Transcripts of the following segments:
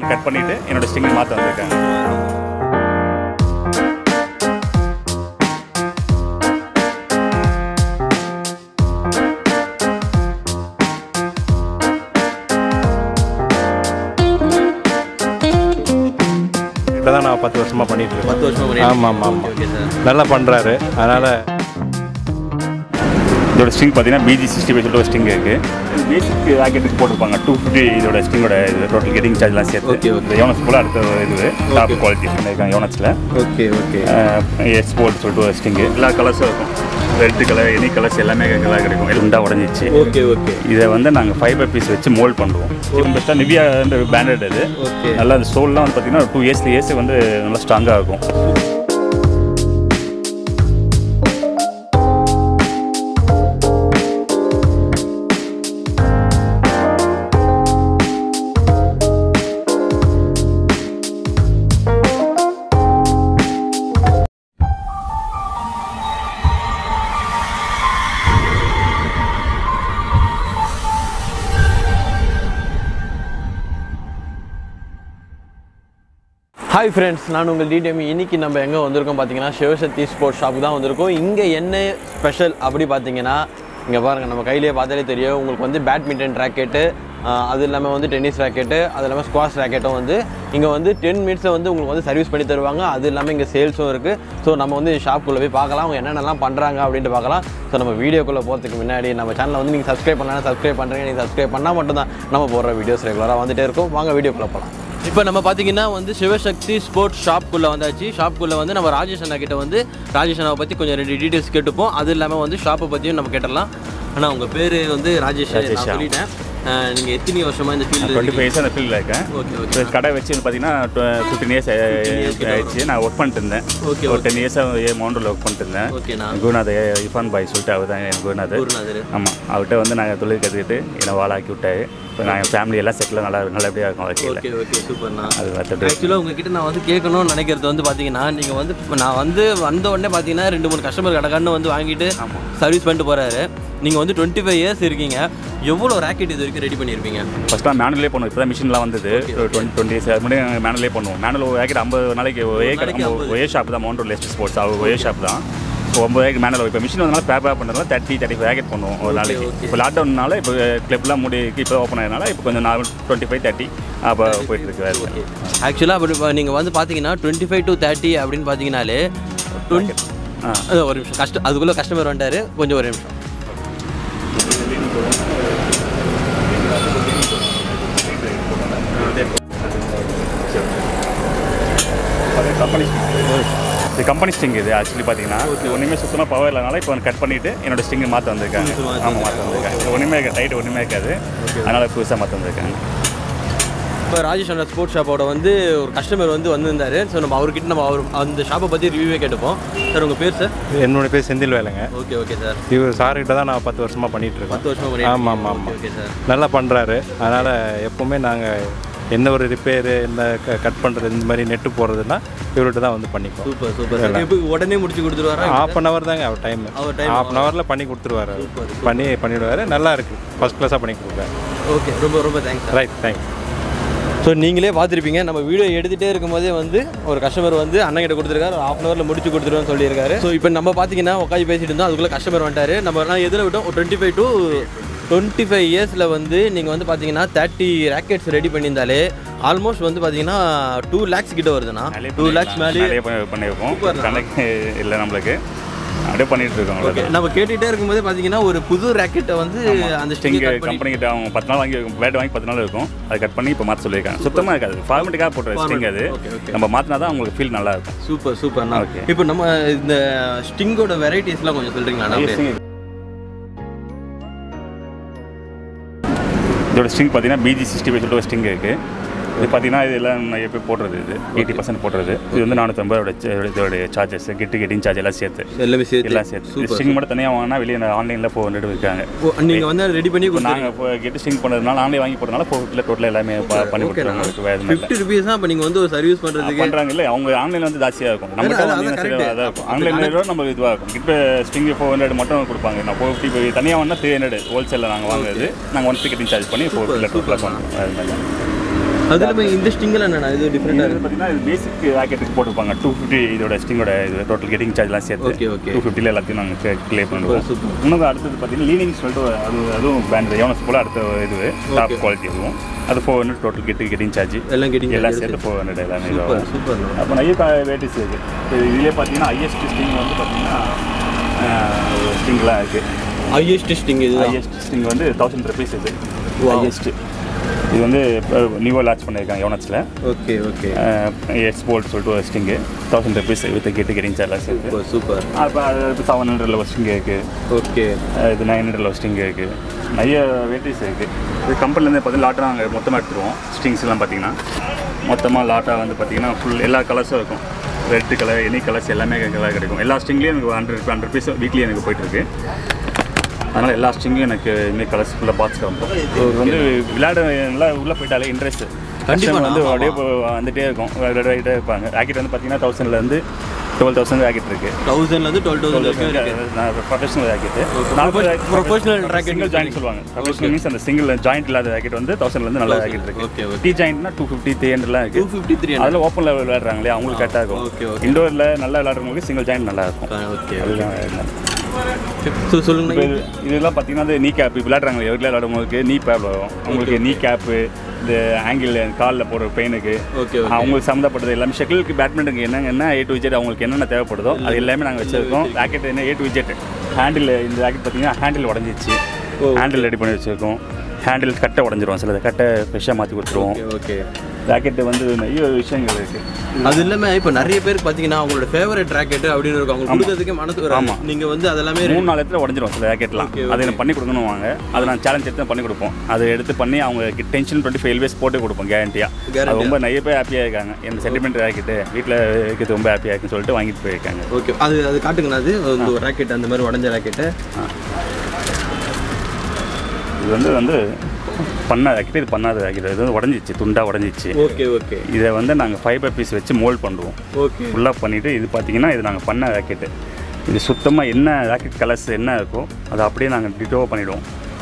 Cut பண்ணிவிட்டு என்னோட ஸ்டிங்கை மாற்ற வந்திருக்காங்க இதை தான் நான் பத்து வருஷமாக பண்ணிட்டு இருக்கேன் பத்து வருஷமா பண்ணிட்டு ஆமாம் ஆமாம் ஆமாம் ஓகே சார் நல்லா பண்ணுறாரு அதனால் இதோட ஸ்டிங் பார்த்தீங்கன்னா பிஜி சிக்ஸ்டி ஃபைவ் சொல்லிட்டு ஒரு ஸ்டிங் இருக்குது பேசிக் ராக்கெட்டுக்கு போட்டிருப்பாங்க டூ ஃபிஃப்டி இதோட ஸ்டிங்கோட இது டோட்டல் கெட்டிங் சார்ஜ்லாம் Okay, சேர்த்து okay. இந்த யோனஸ் போல் அடுத்த இது டாப் குவாலிட்டி பண்ணியிருக்காங்க யோனஸில் ஓகே ஓகே எக்ஸ்போர்ட் சொல்லிட்டு ஒரு ஸ்டிங்கு எல்லா கலர்ஸும் இருக்கும் ரெட் கலர் எனி கலர்ஸ் எல்லாமே கலர் கிடைக்கும் ரெண்டாக உடஞ்சிச்சு ஓகே ஓகே இதை வந்து நாங்கள் ஃபைபர் பீஸ் வச்சு மோல்ட் பண்ணுவோம் இது பெஸ்ட்டாக நிவியா பிராண்டட் இது ஓகே நல்லா அந்த சோல்லாம் வந்து பார்த்தீங்கன்னா டூ இயர்ஸ் இயர்ஸ் வந்து நல்லா ஸ்ட்ராங்காக இருக்கும் ஹாய் ஃப்ரெண்ட்ஸ் நான் உங்கள் டிடிஎம் இன்னைக்கு நம்ம எங்கே வந்திருக்கோம் பார்த்தீங்கன்னா சிவசக்தி ஸ்போர்ட்ஸ் ஷாப் தான் வந்திருக்கோம் இங்கே என்ன ஸ்பெஷல் அப்படி பார்த்தீங்கன்னா இங்கே பாருங்கள் நம்ம கையிலேயே பார்த்தாலே தெரியும் உங்களுக்கு வந்து பேட்மிண்டன் ராக்கெட்டு அது இல்லாமல் வந்து டென்னிஸ் ராக்கெட்டு அது இல்லாமல் ஸ்குவாஷ் ராக்கெட்டும் வந்து இங்கே வந்து டென் மினிட்ஸில் வந்து உங்களுக்கு வந்து சர்வீஸ் பண்ணி தருவாங்க அது இல்லாமல் இங்கே சேல்ஸும் இருக்குது ஸோ நம்ம வந்து ஷாப்புக்குள்ளே போய் பார்க்கலாம் அவங்க என்னென்னலாம் பண்ணுறாங்க அப்படின்ட்டு பார்க்கலாம் ஸோ நம்ம வீடியோக்குள்ளே போகிறதுக்கு முன்னாடி நம்ம சேனலை வந்து நீங்கள் சப்ஸ்கிரைப் பண்ணலாம் சப்ஸ்கிரைப் பண்ணுறீங்க நீங்கள் சப்ஸ்கிரைப் பண்ணால் மட்டும்தான் நம்ம போடுற வீடியோஸ் ரெகுலராக வந்துட்டே இருக்கும் வாங்க வீடியோக்குள்ளே போகலாம் இப்போ நம்ம பார்த்தீங்கன்னா வந்து சிவசக்தி ஸ்போர்ட்ஸ் ஷாப்குள்ளே வந்தாச்சு ஷாப்குள்ளே வந்து நம்ம ராஜேஷ் அண்ணா கிட்ட வந்து ராஜேஷ் அண்ணாவை பற்றி கொஞ்சம் ரெண்டு டீட்டெயில்ஸ் கேட்டுப்போம் அது இல்லாமல் வந்து ஷாப்பை பற்றியும் நம்ம கேட்டலாம் அண்ணா உங்கள் பேர் வந்து ராஜேஷ் நான் ராஜேஷா. சொல்லிட்டேன் நீங்கள் எத்தனை வருஷமாக இந்த டுவெண்ட்டி ஃபீல்டு ஃபைவ் இயர்ஸ் அந்த ஃபீல்டில் இருக்கேன் ஓகே இப்போ ஓகே கடை வச்சு பார்த்தீங்கன்னா ஃபிஃப்டீன் இயர்ஸ் கிட்ட ஆயிடுச்சு நான் ஒர்க் பண்ணிட்டு இருந்தேன் ஓகே ஒரு டென் இயர்ஸாக மவுண்டரில் ஒர்க் பண்ணிட்டு இருந்தேன் ஓகேண்ணா குருநாத் இஃபான் பாய் சொல்லிட்டு அவர் தான் என் குருநாத் குருநாதர் ஆமாம் அவர்கிட்ட வந்து நாங்கள் தொழில் கற்றுக்கிட்டு என்னை வாழாக்கி விட்டாரு இப்போ நாங்கள் ஃபேமிலி எல்லாம் செட்டில் நல்லா நல்லபடியாக இருக்கோம் வாழ்க்கையில் ஓகே ஓகே சூப்பர்ண்ணா அது மற்றபடி ஆக்சுவலாக உங்ககிட்ட நான் வந்து கேட்கணும்னு நினைக்கிறது வந்து பார்த்தீங்கன்னா நீங்கள் வந்து இப்ப நான் வந்து வந்த உடனே பார்த்தீங்கன்னா ரெண்டு மூணு கஸ்டமர் கடக்கான்னு வந்து வாங்கிட்டு ஆமாம் சர்வீஸ் பண்ணிட்டு போகிறாரு நீங்கள் வந்து டுவெண்ட்டி ஃபைவ் இயர்ஸ் இருக்கீங்க எவ்வளோ ராக்கெட் இது வரைக்கும் ரெடி பண்ணியிருப்பீங்க ஃபஸ்ட்டாக மேனுவலே பண்ணுவோம் இப்போ தான் மிஷின்லாம் வந்தது டுவெண்ட்டி டுவெண்ட்டி இயர்ஸ் அது முன்னாடி நாங்கள் மேனுவலே பண்ணுவோம் மேனுவல் ஒரு ஏக்கர் ஐம்பது நாளைக்கு ஒரே கடை நாளைக்கு நம்ம ஒரே ஷாப் தான் மவுண்ட் லேஸ்ட் ஸ்போர்ட்ஸ் அவர் ஒரே ஷாப் தான் இப்போ ஒம்பது ஏக்கர் மேனுவல் இப்போ மிஷின் வந்தனால பேப்பர் பண்ணுறதுனால தேர்ட்டி தேர்ட்டி ஃபைவ் ஏக்கெட் பண்ணுவோம் ஒரு நாளைக்கு okay. இப்போ லாக்டவுன்னால இப்போ கிளப்லாம் முடி இப்போ ஓப்பன் ஆகிறதுனால இப்போ கொஞ்சம் நார்மல் டுவெண்ட்டி ஃபைவ் தேர்ட்டி அப்போ போயிட்டு இருக்கு வேறு ஆக்சுவலாக அப்படி நீங்கள் வந்து பார்த்தீங்கன்னா டுவெண்ட்டி ஃபைவ் டு தேர்ட்டி அப்படின்னு பார்த்தீங்கனாலே டுவெண்ட்டி ஆ ஒரு நிமிஷம் கஷ்ட அதுக்குள்ளே கஸ்டமர் வந்துட்டாரு கொஞ்சம் ஒரு நிமிஷம் கம்பெனி இது கம்பெனி ஸ்டிங் இது ஆக்சுவலி பார்த்தீங்கன்னா ஒன்றுமே சுத்தமாக பவர் இல்லாதனால இப்போ கட் பண்ணிவிட்டு என்னோட ஸ்டிங் மாற்ற வந்திருக்காங்க புதுசு மாத்தி ஆமாம் மாற்ற வந்திருக்காங்க இது ஒன்றுமே டைட் ஒன்றுமே இருக்காது அதனால் புதுசாக மாற்ற வந்திருக்காங்க இப்போ ராஜேஷ் அண்ணா ஸ்போர்ட்ஸ் ஷாப்போட வந்து ஒரு கஸ்டமர் வந்து வந்திருந்தாரு ஸோ நம்ம அவர்கிட்ட நம்ம அவர் அந்த ஷாப்பை பற்றி ரிவ்யூவே கேட்டுப்போம் சார் உங்கள் பேர் சார் என்னோட பேர் செந்தில் வேலைங்க ஓகே ஓகே சார் இவர் சார்கிட்ட தான் நான் பத்து வருஷமாக பண்ணிட்டு இருக்கேன் பத்து வருஷமாக பண்ணிட்டு ஆமாம் ஆமாம் இருக்கீங்க. ஆமாம் ஓகே சார் நல்லா பண்ணுறாரு அதனால் எப்போவுமே நாங்கள் எந்த ஒரு ரிப்பேரு இந்த கட் பண்ணுறது இந்த மாதிரி நெட்டு போடுறதுன்னா இவர்கிட்ட தான் வந்து பண்ணிக்குவோம் சூப்பர் சூப்பர் சார் இப்போ உடனே முடிச்சு கொடுத்துருவாரா ஹாஃப் அன் ஹவர் தாங்க அவர் டைம் அவர் time ஹாஃப் அன் ஹவரில் பண்ணி கொடுத்துருவாரு அவர். Super, பண்ணி பண்ணிவிடுவாரு நல்லா இருக்குது ஃபஸ்ட் கிளாஸாக பண்ணி கொடுக்குறாரு ஓகே ரொம்ப ரொம்ப தேங்க்ஸ் ரைட் தேங்க்ஸ் ஸோ நீங்களே பார்த்துருப்பீங்க நம்ம வீடியோ எடுத்துகிட்டே இருக்கும்போதே வந்து ஒரு கஸ்டமர் வந்து அண்ணன் கிட்ட கொடுத்துருக்காரு ஒரு ஹாஃப் அன் ஹவரில் முடிச்சு கொடுத்துருவேன்னு சொல்லியிருக்காரு ஸோ இப்போ நம்ம பார்த்தீங்கன்னா உட்காந்து பேசிட்டு இருந்தோம் அதுக்குள்ளே கஸ்டமர் வந்துட்டாரு நம்ம நான் எதில் விட்டோம் ஒரு twenty five to twenty five இயர்ஸில் வந்து நீங்கள் வந்து பார்த்தீங்கன்னா தேர்ட்டி ராக்கெட்ஸ் ரெடி பண்ணியிருந்தாலே ஆல்மோஸ்ட் வந்து பார்த்தீங்கன்னா டூ லேக்ஸ் கிட்ட வருதுண்ணா டூ லேக்ஸ் மேலே நிறைய பண்ணி- பண்ணியிருக்கோம் Super. கணக்கு இல்லை நம்மளுக்கு அப்படியே பண்ணிட்டு இருக்கோம் ஓகே அவ்வளோதான் நம்ம கேட்டுகிட்டே இருக்கும்போது பார்த்தீங்கன்னா ஒரு புது ராக்கெட்டை வந்து அந்த ஸ்டிங் ஸ்டிங் கட் பண்ணி கம்பெனி கிட்ட அவங்க பத்து நாள் வாங்கி பிளேட் வாங்கி பத்து நாள் இருக்கும் அதை கட் பண்ணி இப்போ மாற்ற சொல்லியிருக்காங்க சுத்தமாக இருக்காது ஃபார்மெட்டுக்காக போட்டுற ஸ்டிங் அது ஓகே ஓகே நம்ம மாற்றினா தான் உங்களுக்கு ஃபீல் நல்லா இருக்கும் சூப்பர் சூப்பர்ண்ணா Okay. இப்போ நம்ம இந்த ஸ்டிங்கோட வெரைட்டிஸ்லாம் கொஞ்சம் சொல்கிறீங்களா அப்படியே இதோட ஸ்டிங் பார்த்தீங்கன்னா பிஜி சிக்ஸ்டி ஃபைவ் சொல்லிட்டு ஒரு ஸ்டிங் இருக்குது இது பார்த்தீங்கன்னா இது எல்லாம் நான் எப்படி போடுறது இது எயிட்டி பர்சன்ட் போடுறது இது வந்து நானூற்றம்பது இதோட சார்ஜஸ் கெட்டு கெட்டிங் சார்ஜ் எல்லாம் சேர்த்து எல்லாமே சேர்த்து எல்லாம் சேர்த்து சூப்பர் ஸ்டிங் மட்டும் தனியாக வாங்கினா வெளியே ஆன்லைனில் ஃபோர் ஹண்ட்ரட் இருக்காங்க நீங்கள் வந்து ரெடி பண்ணி இப்போ நாங்கள் இப்போ கெட்டு ஸ்டிங் பண்ணதுனால ஆன்லைன் வாங்கி போடுறதுனால ஃபோர் ஃபிஃப்டியில் டோட்டல் எல்லாமே ப- பண்ணி கொடுத்துருவாங்க உங்களுக்கு வேறு மாதிரி ஃபிஃப்டி ருபீஸ் தான் இப்போ நீங்கள் வந்து ஒரு சர்வீஸ் பண்ணுறதுக்கு பண்ணுறாங்க இல்லை அவங்க ஆன்லைனில் வந்து ஜாஸ்தியாக இருக்கும் நம்மகிட்ட அதான் வந்து correct. அதாக இருக்கும் ஆன்லைனில் நம்ம இதுவாக இருக்கும் இப்போ ஸ்டிங் ஃபோர் ஹண்ட்ரட் மட்டும் கொடுப்பாங்க நான் ஃபோர் ஃபிஃப்டி தனியாக வாங்கினா த்ரீ ஹண்ட்ரட் ஹோல்சேலில் நாங்கள் வாங்குறது நாங்கள் ஒன் கெட்டிங் சார்ஜ் பண்ணி ஃபோர் ஃபிஃப்டியில் டோட்டலாக பண்ணுவோம் அது மாதிரி தான். அதில் இந்த ஸ்டிங்கில் என்னண்ணா இது டிஃப்ரெண்ட்டாக இது பார்த்தீங்கன்னா இது பேசிக் ராக்கெட்டுக்கு போட்டுப்பாங்க டூ ஃபிஃப்டி இதோட ஸ்டிங்கோட இது டோட்டல் கெட்டிங் சார்ஜ்லாம் சேர்த்து Okay, okay. டூ ஃபிஃப்டியில் எல்லாத்தையும் நாங்கள் கிளியர் பண்ணுவோம் super. இன்னும் அடுத்தது பார்த்தீங்கன்னா லீனிங் சொல்லிட்டு அது அதுவும் பிராண்ட் யோனஸ் போல் அடுத்த இது டாப் குவாலிட்டி அதுவும் அது four hundred total get getting charge எல்லாம் getting எல்லாம் charges சேர்த்து ஃபோர் ஹண்ட்ரட் எல்லாமே சூப்பர் இதுவாகும் சூப்பர்ண்ணா அப்போ நிறைய வெரைட்டிஸ் இருக்குது இதுலேயே பார்த்தீங்கன்னா ஹையஸ்ட் ஸ்டிங் வந்து பார்த்தீங்கன்னா ஸ்டிங்லாம் இருக்குது ஹையஸ்ட் ஸ்டிங் இது ஹையஸ்ட் ஸ்டிங் வந்து தௌசண்ட் ருபீஸ் இது Wow. ஹையஸ்ட் இது வந்து நியூவாக லான்ச் பண்ணியிருக்காங்க யோனஸில் ஓகே ஓகே எஸ் போல்ட் சொல்லிட்டு ஒரு string thousand rupees with get getting சார்லாம் சேர்த்து சூப்பர் சூப்பர் அப்போ அது செவன் ஹண்ட்ரட்ல ஒரு ஸ்டிங் இருக்குது ஓகே இது நைன் ஹண்ட்ரட்ல ஒரு ஸ்டிங் இருக்குது நிறைய வெரைட்டிஸ் இருக்குது இது கம்பெனிலேருந்து பார்த்தீங்கன்னா லாட்டாக நாங்கள் மொத்தமாக எடுத்துருவோம் ஸ்டிங்ஸ்லாம் பார்த்தீங்கன்னா மொத்தமாக லாட்டாக வந்து பார்த்தீங்கன்னா ஃபுல் எல்லா கலர்ஸும் இருக்கும் ரெட் கலர் எனி கலர்ஸ் எல்லாமே கலர் கிடைக்கும் எல்லா ஸ்டிங்லேயும் எனக்கு ஹண்ட்ரட் ஹண்ட்ரட் பீஸ் வீக்லி எனக்கு போயிட்டுருக்கு அதனால் எல்லா ஸ்டிங்கும் எனக்கு இதுமாரி கலர்ஸ் ஃபுல்லாக பாக்ஸ் வந்துடும் இது வந்து விளையாட நல்லா உள்ளே போயிட்டாலே இன்ட்ரெஸ்ட் கண்டிப்பா, வந்து ஆமா, அப்படியே இப்போ வந்துட்டே இருக்கும் விளையாடிட்டே இருப்பாங்க ராக்கெட் வந்து பார்த்தீங்கன்னா தௌசண்ட்லேருந்து டுவெல் தௌசண்ட் ராக்கெட் இருக்குது தௌசண்ட்லேருந்து டுவெல் தௌசண்ட் வரைக்கும் இருக்கு professional racket Professional racket single joint சொல்லுவாங்க ப்ரொஃபஷனல் மீன்ஸ் அந்த சிங்கிள் ஜாயிண்ட் இல்லாத ராக்கெட் வந்து தௌசண்ட்லேருந்து நல்ல ராக்கெட் Okay, இருக்கு okay. டி ஜாயிண்ட்னா டூ ஃபிஃப்டி த்ரீ ஹண்ட்ரட்லாம் டூ இருக்கு ஃபிஃப்டி த்ரீ அதில் ஓப்பன் லெவல் விளையாடுறாங்க இல்லையா அவங்களுக்கு கரெக்டாக Okay, இருக்கும் okay. இண்டோரில் நல்லா விளையாடுறவங்களுக்கு சிங்கிள் ஜாயிண்ட் நல்லா இருக்கும் ஓகே அதுதான் இதுதான். ஸோ சொல்லுங்க இப்போ இது- இதெல்லாம் பார்த்தீங்கன்னா இந்த நீ கேப் விளையாடுறாங்க எவ்வளோ விளையாடும்போது நீ கேப் வரும் அவங்களுக்கு நீ கேப்பு இந்த ஆங்கிள் காலில் போடுற பெயினுக்கு ஓகே அவங்களுக்கு சம்மந்தப்பட்டது எல்லாமே ஷெட்டிலுக்கு பேட்மிண்டனுக்கு என்னங்க என்ன ஏ டு விஜெட் அவங்களுக்கு என்னென்ன தேவைப்படுதோ அது எல்லாமே நாங்கள் வச்சிருக்கோம் ராக்கெட் என்ன ஏ டு விஜெட் ஹேண்டில் இந்த ராக்கெட் பார்த்தீங்கன்னா ஹேண்டில் உடஞ்சிச்சு ஹேண்டில் ரெடி பண்ணி வச்சிருக்கோம் ஹேண்டில் கட்டை உடஞ்சிரும் சில கட்டை ஃப்ரெஷ்ஷாக மாற்றி கொடுத்துருவோம் ஓகே ராக்கெட்டு வந்து நிறைய விஷயங்கள் இருக்குது அது இல்லாம இப்போ நிறைய பேருக்கு பார்த்தீங்கன்னா அவங்களோட ஃபேவரட் ராக்கெட் அப்படின்னு இருக்கும் அவங்க கொடுக்கறதுக்கே மனசு வராது ஆமா. நீங்க வந்து அதெல்லாமே மூணு நாலு இடத்துல உடஞ்சிரும் சில ராக்கெட்லாம் Okay, அதை எனக்கு பண்ணி கொடுக்கணும் வாங்க அதை நான் சேலஞ்ச் எடுத்து பண்ணி கொடுப்போம் அதை எடுத்து பண்ணி அவங்க டென்ஷன் டுவெண்ட்டி ஃபைவ் எல்வேஸ் போட்டு கொடுப்போம் கேரண்டியாக Guarantee-ஆ. அது ரொம்ப நிறைய பேர் ஹாப்பியாக இருக்காங்க என் சென்டிமெண்ட் ராக்கெட்டு வீட்டில் இருக்கிறது ரொம்ப ஹாப்பியாக இருக்குன்னு சொல்லிட்டு வாங்கிட்டு போயிருக்காங்க ஓகே அது அது காட்டுங்கண்ணா அது இந்த ஒரு ராக்கெட் அந்த மாதிரி உடஞ்ச ராக்கெட்டு இது வந்து வந்து பண்ண ராக்கெட் இது பண்ணாத ராக்கெட் இது வந்து உடஞ்சிச்சு துண்டாக உடஞ்சிச்சு ஓகே ஓகே இதை வந்து நாங்கள் ஃபைபர் பீஸ் வச்சு மோல்ட் பண்ணுவோம் ஓகே ஃபுல்லாக பண்ணிவிட்டு இது பார்த்தீங்கன்னா இது நாங்கள் பண்ண ராக்கெட்டு இது சுத்தமாக என்ன ராக்கெட் கலர்ஸ் என்ன இருக்கோ அதை அப்படியே நாங்கள் டிட்டோவாக பண்ணிவிடுவோம்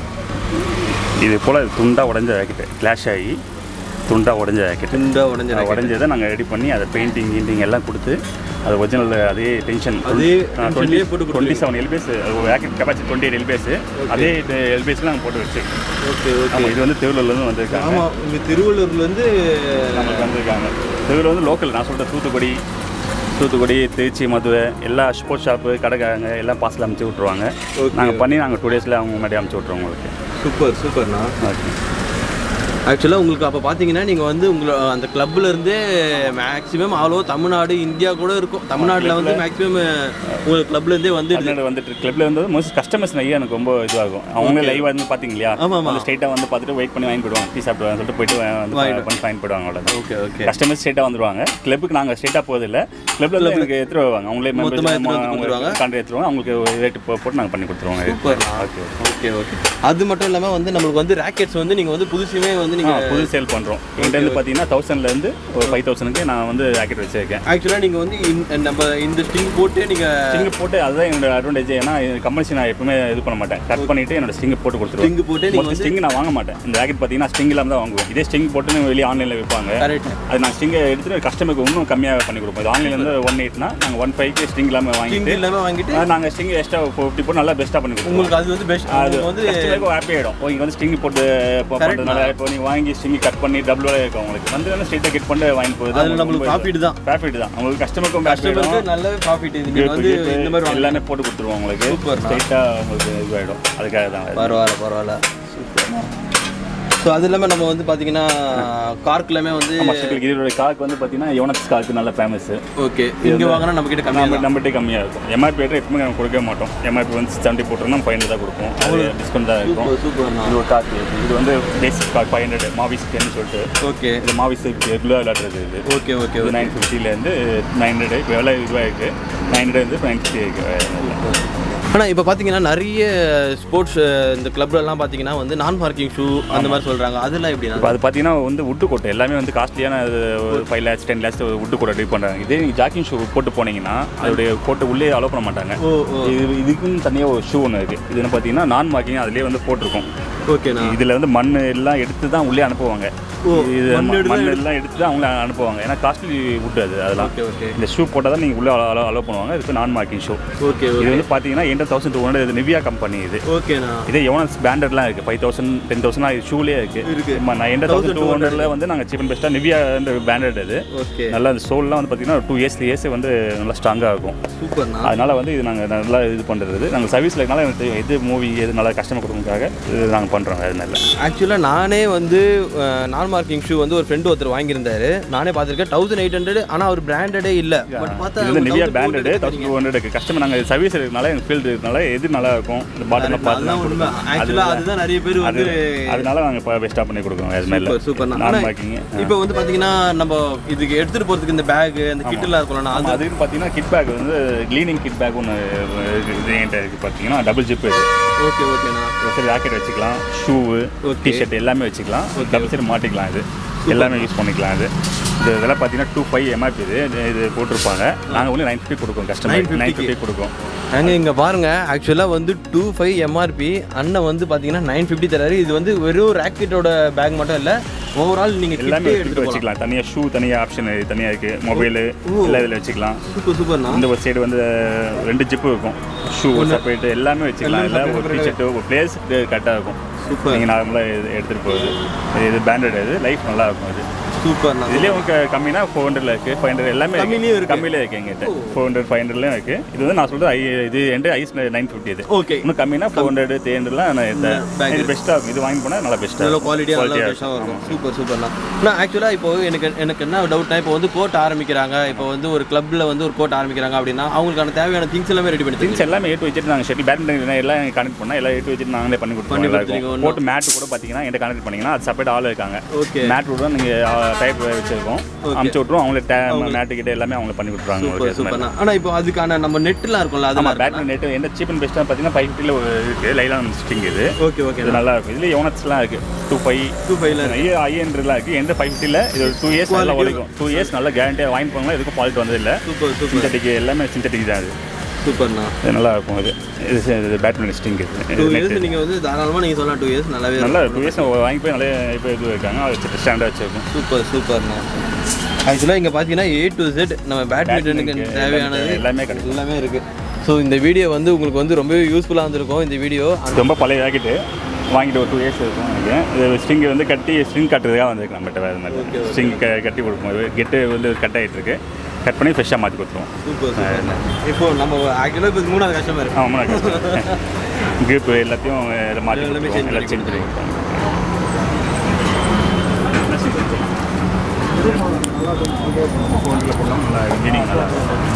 இது போல் துண்டாக உடஞ்ச ராக்கெட்டு கிளாஷ் ஆகி துண்டாக உடஞ்ச ராக்கெட்டு துண்டா உடஞ்ச ராக்கெட் உடஞ்சதை நாங்கள் ரெடி பண்ணி அதை பெயிண்டிங் கீண்டிங் எல்லாம் கொடுத்து அது ஒரிஜினல் அதே டென்ஷன் அதே tensionலயே போட்டு twenty seven LBS racket capacity twenty eight LBS அதே எல்பிஎஸ்ல நாங்கள் போட்டு வச்சிருக்கோம் ஓகே ஓகே ஆமாம் இது வந்து திருவள்ளூர்லேருந்து வந்திருக்காங்க ஆமா இங்க திருவள்ளூர்ல இருந்து நம்மளுக்கு வந்திருக்காங்க திருவள்ளூர் வந்து லோக்கல் நான் சொல்கிற தூத்துக்குடி தூத்துக்குடி திருச்சி மதுரை எல்லா ஸ்போர்ட்ஸ் ஷாப்பு கடைக்காரங்க எல்லாம் பார்சல் அமுச்சு விட்ருவாங்க Okay. நாங்கள் பண்ணி நாங்கள் டூ டேஸில் அவங்க முன்னாடி அமுச்சு விட்ருவோம் உங்களுக்கு சூப்பர் சூப்பர்ண்ணா ஓகே ஆக்சுவலாக உங்களுக்கு அப்போ பார்த்தீங்கன்னா நீங்கள் வந்து உங்களை அந்த கிளப்ல இருந்தே மேக்ஸிமம் அவ்வளோ தமிழ்நாடு இந்தியா கூட இருக்கும் தமிழ்நாட்டில் வந்து மேக்ஸிமம் உங்கள் கிளப்ல இருந்தே வந்து தமிழ்நாடு வந்துட்டு கிளப்ல வந்து மோஸ்ட் கஸ்டமர்ஸ் நிறைய எனக்கு ரொம்ப இதுவாகும் அவங்க லைவ் வந்து பார்த்தீங்க இல்லையா ஆமா, ஆமா. வந்து ஸ்ட்ரைட்டாக வந்து பார்த்துட்டு வெயிட் பண்ணி வாங்கி போடுவாங்க டீ சாப்பிடுவாங்க சொல்லிட்டு போயிட்டு வா- வந்து பண்ணி வாங்கி போடுவாங்க அவ்வளோதான் ஓகே ஓகே கஸ்டமர்ஸ் ஸ்ட்ரைட்டாக வந்துருவாங்க கிளப்புக்கு நாங்கள் ஸ்ட்ரைட்டாக போகிறதில்ல கிளப்ல இருந்து எனக்கு எடுத்துட்டு வருவாங்க அவங்களே மொத்தமா மெம்பர்ஸ் எடுத்துட்டு வந்து கொடுத்துருவாங்க. அவங்க கான்ட்ராக்ட் எடுத்துருவாங்க அவங்களுக்கு ரேட்டு போட்டு நாங்கள் பண்ணி கொடுத்துருவாங்க சூப்பர்ண்ணா. ஓகே ஓகே ஓகே அது மட்டும் இல்லாமல் வந்து நம்மளுக்கு வந்து ராக்கெட்ஸ் வந்து நீங்கள் வந்து புதுசுமே வந்து ஆ நீங்கள் புது சேல் பண்ணுறோம் என்கிட்ட வந்து பார்த்தீங்கன்னா தௌசண்ட்லேருந்து ஒரு ஃபைவ் தௌசண்ட்க்கு நான் வந்து ராக்கெட் வச்சிருக்கேன் ஆக்சுவலாக நீங்கள் வந்து இந்த- நம்ம இந்த ஸ்டிங் போட்டு நீங்கள் ஸ்டிங்கு போட்டு அதுதான் என்னோட அட்வான்டேஜ் ஏன்னா கம்பல்சி நான் எப்பவுமே இது பண்ண மாட்டேன் கட் பண்ணிட்டு என்னோட ஸ்டிங்கை போட்டு கொடுத்துருவேன் ஸ்டிங் போட்டு நீங்கள் மொத்த ஸ்டிங் நான் வாங்க மாட்டேன் இந்த ராக்கெட் பார்த்தீங்கன்னா ஸ்டிங் இல்லாமல் தான் வாங்குவேன் இதே ஸ்டிங் போட்டு வெளியே ஆன்லைனில் விற்பாங்க கரெக்ட் அது நான் ஸ்டிங்கை எடுத்துட்டு கஸ்டமருக்கு இன்னும் கம்மியாக பண்ணி கொடுப்போம் இது ஆன்லைன்லேருந்து ஒன் எயிட்னா நாங்கள் ஒன் ஃபைவ்க்கு ஸ்டிங் இல்லாமல் ஸ்டிங் வாங்கிட்டு இல்லாமல் வாங்கிட்டு நாங்கள் ஸ்டிங் எக்ஸ்ட்ரா ஃபிஃப்டி போட்டு நல்லா பெஸ்ட்டாக பண்ணி கொடுப்போம் உங்களுக்கு அது வந்து பெஸ்ட் அது உங்களுக்கு வந்து கஸ்டமருக்கு ஹாப்பி ஆகிடும் இங்கே வந்து ஸ்டிங் போட்டு இப்போ பண்ணுறதுனால இப்போ நீங்கள் வாங்கி ஸ்டிங் கட் பண்ணி டபுளாக இருக்கும் உங்களுக்கு வந்து வேணா ஸ்ட்ரெயிட்டாக கட் பண்ணி வாங்கி போகுது அதில் நம்மளுக்கு ப்ராஃபிட் தான் ப்ராஃபிட் தான் உங்களுக்கு கஸ்டமருக்கும் ஹாப்பி கஸ்டமருக்கு ஆகிடும் நல்லாவே ப்ராஃபிட் இது நீங்கள் வந்து இந்த மாதிரி வாங்க எல்லாமே போட்டு கொடுத்துருவோம் உங்களுக்கு Super, man. ஸ்ட்ரெயிட்டாக உங்களுக்கு இதுவாகிடும் அதுக்காக தான் பரவாயில்ல பரவாயில்ல சூப்பர் ஸோ அது இல்லாமல் நம்ம வந்து பார்த்தீங்கன்னா கார்க்குலாமே வந்து ஆமாம் ஷட்டில் இதோட கார்க்கு வந்து பார்த்தீங்கன்னா யோனக்ஸ் கார்க்கு நல்ல ஃபேமஸ் ஓகே இங்கே வாங்கினா நம்ம கிட்ட கம்மியாக நம்ம நம்மகிட்ட கம்மியாக இருக்கும் எம்ஆர்பி ரேட்டு எப்பவுமே நம்ம கொடுக்கவே மாட்டோம் எம்ஆர்பி வந்து செவன்ட்டி போட்டோம்னா ஃபைவ் ஹண்ட்ரட் தான் கொடுப்போம் அது டிஸ்கவுண்ட் தான் இருக்கும் சூப்பர் சூப்பர்ண்ணா இது ஒரு கார்க்கு இது வந்து basic car five hundred Mavis ten சொல்லிட்டு ஓகே இது மாவிஸ் ரெகுலர் விளையாடுறது இது ஓகே ஓகே இது நைன் ஃபிஃப்டிலேருந்து நைன் ஹண்ட்ரட் இப்போ எவ்வளோ இதுவாக இருக்குது நைன் ஹண்ட்ரட் நைன் ஃபிஃப்டி இருக்குது ஆனால் இப்போ பார்த்தீங்கன்னா நிறைய ஸ்போர்ட்ஸ் இந்த கிளப்லலாம் பார்த்தீங்கன்னா வந்து நான் பார்க்கிங் ஷூ அந்த மாதிரி சொல்கிறாங்க அதெல்லாம் எப்படின்னா இப்போ அது பார்த்தீங்கன்னா வந்து உட்டு கோட்டை எல்லாமே வந்து காஸ்ட்லியான ஒரு ஃபைவ் லேக்ஸ் டென் லேக்ஸ் உட்டு கோட்டை ரெடி பண்ணுறாங்க இதே நீங்கள் ஜாக்கிங் ஷூ போட்டு போனீங்கன்னா அதோடைய கோட்டை உள்ளே அலோவ் பண்ண மாட்டாங்க ஓ ஓ இது இதுக்குன்னு தனியாக ஒரு ஷூ ஒன்று இருக்குது இது என்ன பார்த்தீங்கன்னா நான் மார்க்கிங் அதுலேயே வந்து போட்டிருக்கும் ஓகேண்ணா இதில் வந்து மண் எல்லாம் எடுத்து தான் உள்ளே அனுப்புவாங்க ஓ, இது மண் ம- எடுத்து மண் எல்லாம் எடுத்து தான் அவங்கள அனுப்புவாங்க ஏன்னா காஸ்ட்லி வுட் அது அதெல்லாம் ஓகே ஓகே இந்த ஷூ போட்டால் தான் நீங்கள் உள்ளே அலோ அலோவ் பண்ணுவாங்க இதுக்கு நான் மார்க்கிங் ஷூ ஓகே இது ஓகே வந்து பார்த்தீங்கன்னா எயிட் தௌசண்ட் டூ ஹண்ட்ரட் இது நிவியா கம்பெனி இது ஓகேண்ணா இதே எவனஸ் பிராண்டட்லாம் இருக்குது ஃபைவ் தௌசண்ட் டென் தௌசண்ட் ஷூலேயே இருக்கு. இருக்குது நான் எயிட் தௌசண்ட் டூ ஹண்ட்ரட்ல வந்து நாங்கள் சீப் அண்ட் பெஸ்ட்டாக நிவியா பிராண்டட் இது ஓகே நல்லா அந்த சோல்லாம் வந்து பார்த்தீங்கன்னா டூ இயர்ஸ் த்ரீ இயர்ஸ் வந்து நல்லா ஸ்ட்ராங்காக இருக்கும் சூப்பர்ண்ணா அதனால வந்து இது நாங்கள் நல்லா இது பண்ணுறது நாங்கள் சர்வீஸில் இருக்கனால எனக்கு தெரியும் எது மூவி எது நல்லா கஸ்டமர் கொடுக்கறதுக்காக இது நாங்கள் பண்ணுறோம் அது நல்ல ஆக்சுவலாக நானே வந்து நான் மார்க்கிங் ஷூ வந்து ஒரு ஃப்ரெண்டு ஒருத்தர் வாங்கியிருந்தாரு நானே பார்த்துருக்கேன் தௌசண்ட் எயிட் ஹண்ட்ரட் ஆனால் அவர் பிராண்டடே இல்லை பட் பார்த்தா இது வந்து ஒரு Nivia 1200 branded thousand two hundred customer நாங்கள் சர்வீஸ் இருக்கனால எங்கள் ஃபீல்டு இருக்கனால எது நல்லா இருக்கும் இந்த பாட்டில் பார்த்து அதுதான் தான் உண்மை கொடுப்போம் ஆக்சுவலாக அதுதான் நிறைய பேர் அது வந்து அதனால நாங்கள் இப்போ பெஸ்ட்டாக பண்ணி கொடுக்குறோம் அது மாதிரி சூப்பர் சூப்பர் நான் மார்க்கிங் இப்போ வந்து பார்த்தீங்கன்னா நம்ம இதுக்கு எடுத்துகிட்டு போகிறதுக்கு இந்த பேக் இந்த கிட்டெல்லாம் இருக்கும்ல அது அதுன்னு பார்த்தீங்கன்னா கிட் பேக் வந்து க்ளீனிங் கிட் பேக் ஒன்று இது என்கிட்ட இருக்குது பார்த்தீங்கன்னா டபுள் ஜிப் இது ஓகே ஓகேண்ணா ஒரு சைடு ஜாக்கெட் வச்சுக்கலாம் ஷூவு Okay. டிஷர்ட் எல்லாமே வச்சுக்கலாம் டபுள் சைடு மாட்டிக்கலாம் இது எல்லாமே யூஸ் பண்ணிக்கலாம் இது இது இதெல்லாம் பார்த்தீங்கன்னா டூ ஃபைவ் எம்ஆர்பி இது இது போட்டிருப்பாங்க நாங்கள் வந்து நைன் ஃபிஃப்டி கொடுக்கோம் கஸ்டமர் 950 நைன் ஃபிஃப்டி கொடுக்கோம் அங்கே இங்கே பாருங்க ஆக்சுவலாக வந்து டூ ஃபைவ் எம்ஆர்பி அண்ணன் வந்து பார்த்தீங்கன்னா நைன் ஃபிஃப்டி தராரு இது வந்து வெறும் ராக்கெட்டோட பேக் மட்டும் இல்லை ஓவரால் நீங்கள் எல்லாமே கிட்டே எடுத்து எடுத்துட்டு போகலாம் வச்சுக்கலாம் தனியாக ஷூ தனியாக ஆப்ஷன் தனியாக இருக்குது மொபைலு எல்லாம் இதில் வச்சுக்கலாம் சூப்பர் சூப்பர்ண்ணா இந்த ஒரு சைடு வந்து ரெண்டு ஜிப்பு இருக்கும் ஷூ செப்பரேட் எல்லாமே வச்சுக்கலாம் இல்லை ஒரு டிஷர்ட்டு ஒரு பிளேஸ் கரெக்டாக இருக்கும் Super. நீங்கள் நார்மலாக இது எடுத்துகிட்டு போகுது இது பிராண்டட் இது லைஃப் நல்லா இருக்கும் இது சூப்பர்ண்ணா இதுலேயே உங்களுக்கு கம்மினா ஃபோர் ஹண்ட்ரட்ல இருக்குது ஃபைவ் ஹண்ட்ரட் எல்லாமே கம்மிலையும் இருக்கு. கம்மியிலே இருக்குது எங்கிட்ட ஃபோர் ஹண்ட்ரட் ஃபைவ் ஹண்ட்ரட்லையும் இருக்குது இது வந்து நான் சொல்கிறது ஐ இது என்கிட்ட ஐஸ் நைன் ஃபிஃப்டி இது ஓகே இன்னும் கம்மினா ஃபோர் ஹண்ட்ரட் த்ரீ ஹண்ட்ரட்லாம் நான் இந்த bag இது பெஸ்ட்டாக இருக்கும் இது வாங்கி போனால் நல்லா பெஸ்ட்டாக நல்ல குவாலிட்டியாக நல்லா ஃப்ரெஷ்ஷாக இருக்கும் சூப்பர் சூப்பர்ண்ணா நான் ஆக்சுவலாக இப்போ எனக்கு எனக்கு என்ன டவுட்னா இப்போ வந்து கோட் ஆரம்பிக்கிறாங்க இப்போ வந்து ஒரு கிளப்பில் வந்து ஒரு கோட் ஆரம்பிக்கிறாங்க அப்படின்னா அவங்களுக்கான தேவையான திங்ஸ் எல்லாமே ரெடி பண்ணி திங்ஸ் எல்லாமே ஏட்டு வச்சுட்டு நாங்கள் ஷெட்டில் பேட்மிண்டன் எல்லாம் கனெக்ட் பண்ணால் எல்லாம் ஏட்டு வச்சுட்டு நாங்களே பண்ணி கொடுப்போம் பண்ணி எல்லாருக்கும் கொடுத்துருங்க, போட்டு மேட் கூட பார்த்தீங்கன்னா என்கிட்ட கனெக்ட் பண்ணிங்கன்னா அது செப்பரேட் ஆள் இருக்காங்க ஓகே மேட் கூட நீங்கள் டைப் வச்சிருக்கோம் அமுச்சு விட்ருவோம் அவங்களே மேட்டு கிட்ட எல்லாமே அவங்க பண்ணி கொடுத்துருவாங்க சூப்பர் சூப்பர்ண்ணா ஆனால் இப்போ அதுக்கான நம்ம நெட்லாம் இருக்கும்ல ஆமாம் அதெல்லாம் பேட்மிண்டன் நெட் என்ன சீப் அண்ட் பெஸ்ட்டாக பார்த்தீங்கன்னா ஃபைவ் ஃபிஃப்டியில் இருக்குது லைலான் ஸ்டிங் இது ஓகே ஓகே இது நல்லா இருக்கும் இதுலேயே யோனட்ஸ்லாம் இருக்குது டூ ஃபைவ் டூ ஃபைவ்ல ஐஏ ஐஎன்லாம் இருக்குது எந்த ஃபைவ் ஃபிஃப்டியில் இது ஒரு டூ இயர்ஸ் நல்லா உழைக்கும் டூ இயர்ஸ் நல்லா கேரண்டியாக வாங்கி போங்களா எதுக்கும் ஃபால்ட் வந்ததில்லை சூப்பர் சூப்பர் சிந்தட்டிக் எல்லாமே சிந்தட்டிக் தான் அது சூப்பர்ண்ணா இது நல்லா இருக்கும் இது இது இது பேட்மிண்டன் ஸ்டிங் இது டூ இது இயர்ஸ் நீங்கள் வந்து தாராளமாக நீங்கள் சொல்லலாம் டூ இயர்ஸ் நல்லாவே நல்லா டூ இயர்ஸ் வாங்கி போய் நல்லா இப்போ இது இருக்காங்க அது வச்சுட்டு ஸ்டாண்டாக வச்சிருக்கோம் சூப்பர் சூப்பர்ண்ணா ஆக்சுவலாக இங்கே பார்த்தீங்கன்னா ஏ டு Z நம்ம பேட்மிண்டனுக்கு Badminton தேவையானது எல்லாமே கிடைக்கும் எல்லாமே இருக்குது ஸோ இந்த வீடியோ வந்து உங்களுக்கு வந்து ரொம்பவே யூஸ்ஃபுல்லாக இருந்திருக்கும் இந்த வீடியோ ரொம்ப பழைய ஜாக்கெட்டு வாங்கிட்டு ஒரு டூ இயர்ஸ் இருக்கும் எனக்கு இது ஸ்ட்ரிங் வந்து கட்டி ஸ்ட்ரிங் கட்டுறதுக்காக வந்திருக்கு நம்மகிட்ட வேறு மாதிரி ஸ்ட்ரிங் க கட்டி கொடுப்போம் கெட்டு வந்து கட் ஆகிட்டு இருக்கு கட் பண்ணி ஃப்ரெஷ்ஷாக மாற்றி கொடுத்துருவோம் சூப்பர் சூப்பர் இப்போ நம்ம ஆக்சுவலாக இப்போ மூணாவது கஸ்டமர் ஆமாம் கிரிப்பு எல்லாத்தையும் இதை மாற்றி எல்லாமே கொடுத்துருவோம் change எல்லாம் சேஞ்ச் பண்ணி கொடுத்துருவோம் ஃபோனில் போடலாம் நல்லா மீனிங் நல்லா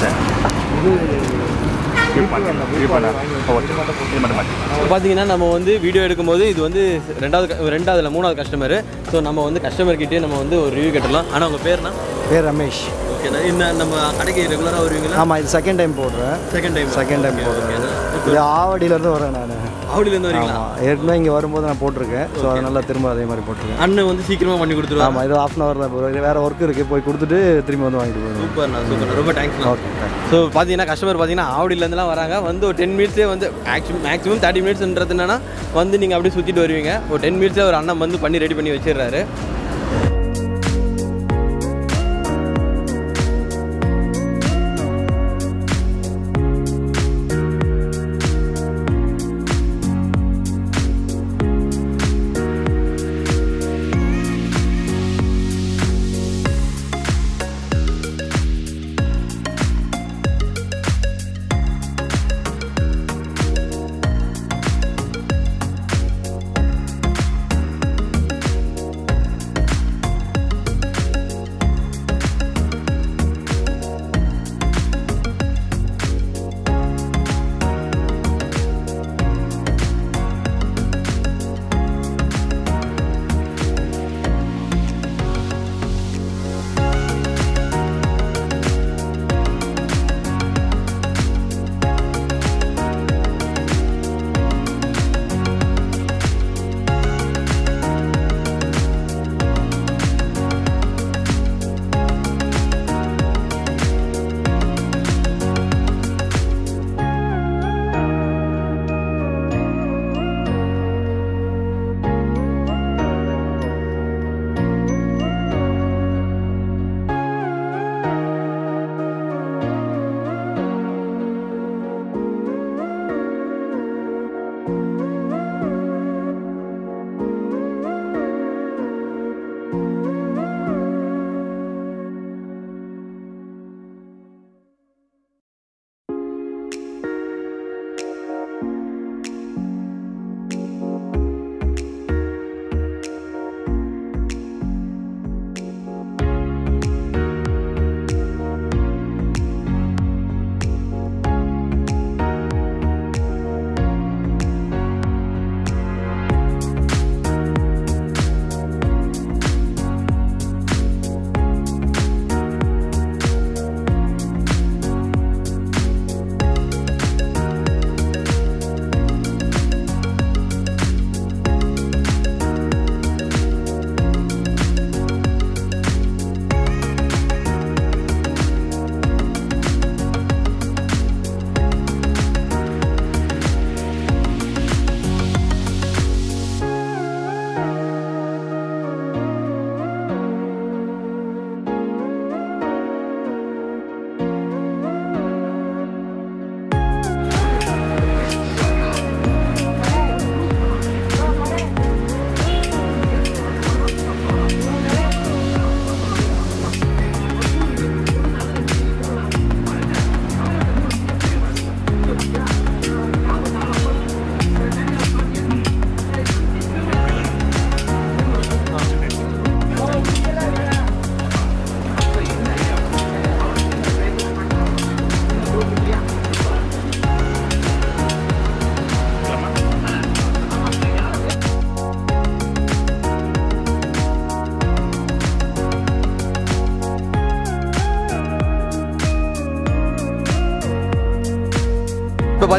இது மட்டும் மாற்றி பார்த்தீங்கன்னா நம்ம வந்து வீடியோ எடுக்கும்போது இது வந்து ரெண்டாவது க- ரெண்டாவது இல்லை மூணாவது கஸ்டமர் ஸோ நம்ம வந்து கஸ்டமர்கிட்டே நம்ம வந்து ஒரு ரிவ்யூ கேட்டலாம் ஆனால் உங்கள் பேர்னா பேர் ரமேஷ் ஓகேண்ணா இந்த நம்ம கடைக்கு ரெகுலராக வருவீங்களா ஆமாம் இது செகண்ட் டைம் போடுறேன் செகண்ட் டைம் செகண்ட் டைம் போடுறேன் இது ஆவடியிலேருந்து வரேன் நான் ஆவடியிலேருந்து வரீங்களா ஆமாம் ஏற்கனவே இங்கே வரும்போது நான் போட்டிருக்கேன் ஸோ அதனால திரும்ப அதே மாதிரி போட்டிருக்கேன் அண்ணன் வந்து சீக்கிரமாக பண்ணி கொடுத்துருவாங்க ஆமாம் இது ஆஃப் அன் ஹவர் தான் போகிறோம் வேறு ஒர்க் இருக்குது போய் கொடுத்துட்டு திரும்பி வந்து வாங்கிட்டு போயிடுவோம் சூப்பர்ண்ணா சூப்பர் ரொம்ப தேங்க்ஸ்ண்ணா ஓகே தேங்க்ஸ் ஸோ பார்த்தீங்கன்னா கஸ்டமர் பார்த்தீங்கன்னா ஆவடியிலேருந்துலாம் வராங்க வந்து ஒரு டென் மினிட்ஸே வந்து மேக்ஸிமம் மேக்ஸிமம் தேர்ட்டி மினிட்ஸ்ன்றது என்னன்னா வந்து நீங்கள் அப்படியே சுற்றிட்டு வருவீங்க ஒரு டென் மினிட்ஸே ஒரு அண்ணன் வந்து பண்ணி ரெடி பண்ணி வச்சிடுறாரு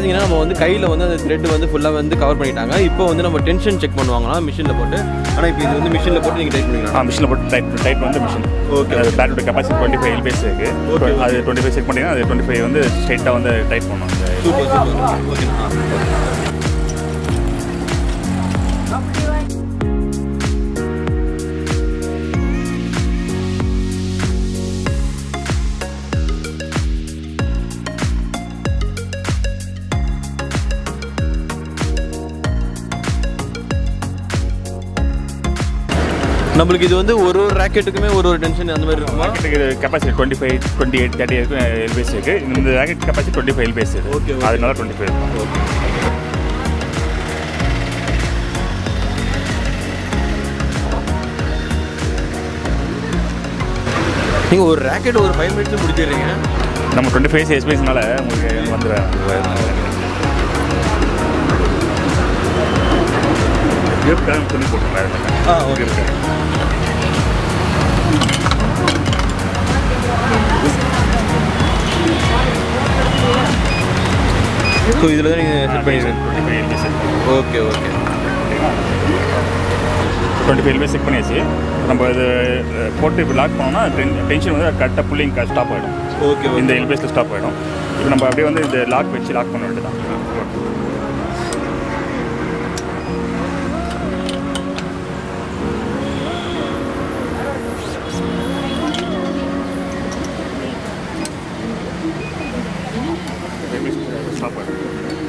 பார்த்தீங்கன்னா நம்ம வந்து கையில் வந்து அந்த த்ரெட் வந்து ஃபுல்லாக வந்து கவர் பண்ணிட்டாங்க இப்போ வந்து நம்ம டென்ஷன் செக் பண்ணுவாங்கன்னா மிஷினில் போட்டு ஆனால் இப்போ இது வந்து மிஷினில் போட்டு நீங்கள் டைப் பண்ணிக்கலாம் ஆ மிஷினில் போட்டு டைப் டைப் வந்து மிஷின் Okay. அது பேட்டரியோட கெப்பாசிட்டி டுவெண்ட்டி ஃபைவ் எல்பிஎஸ் இருக்குது அது டுவெண்ட்டி ஃபைவ் செக் பண்ணிங்கன்னா அது டுவெண்ட்டி ஃபைவ் வந்து ஸ்ட்ரைட்டாக வந்து டைப் பண்ணும் அந்த சூப்பர் சூப்பர் ஓகேண்ணா நம்மளுக்கு இது வந்து ஒரு ஒரு ராக்கெட்டுக்குமே ஒரு ஒரு டென்ஷன் அந்த மாதிரி இருக்குமா ராக்கெட்டுக்கு capacity twenty five twenty eight thirty இருக்கும் எல்பிஎஸ் இருக்குது இந்த racket capacity twenty five LBS Okay, okay. இருக்குது அதனால டுவெண்ட்டி ஃபைவ் இருக்கும் நீங்கள் ஒரு ராக்கெட் ஒரு ஃபைவ் மினிட்ஸ் முடிச்சிடுறீங்க நம்ம டுவெண்ட்டி ஃபைவ் எஸ்பிஎஸ்னால உங்களுக்கு வந்துடுறேன் இருக்கான்னு சொல்லி போட்டுருக்காங்க ஆ ஓகே இருக்கு ஸோ இதில் தான் நீங்கள் செட் பண்ணிடுறீங்க twenty five LBS okay okay twenty five LBS check பண்ணியாச்சு நம்ம இது அஹ், போட்டு இப்போ லாக் பண்ணோம்னா டென்ஷன் வந்து கரெக்டாக புள்ளிங் ஸ்டாப் ஆகிடும் ஓகே இந்த எல்பிஎஸ்ல ஸ்டாப் ஆகிடும் இப்போ நம்ம அப்படியே வந்து இந்த லாக் வச்சு லாக் பண்ண வேண்டியதான் ஸ்டாப் ஆகிடும்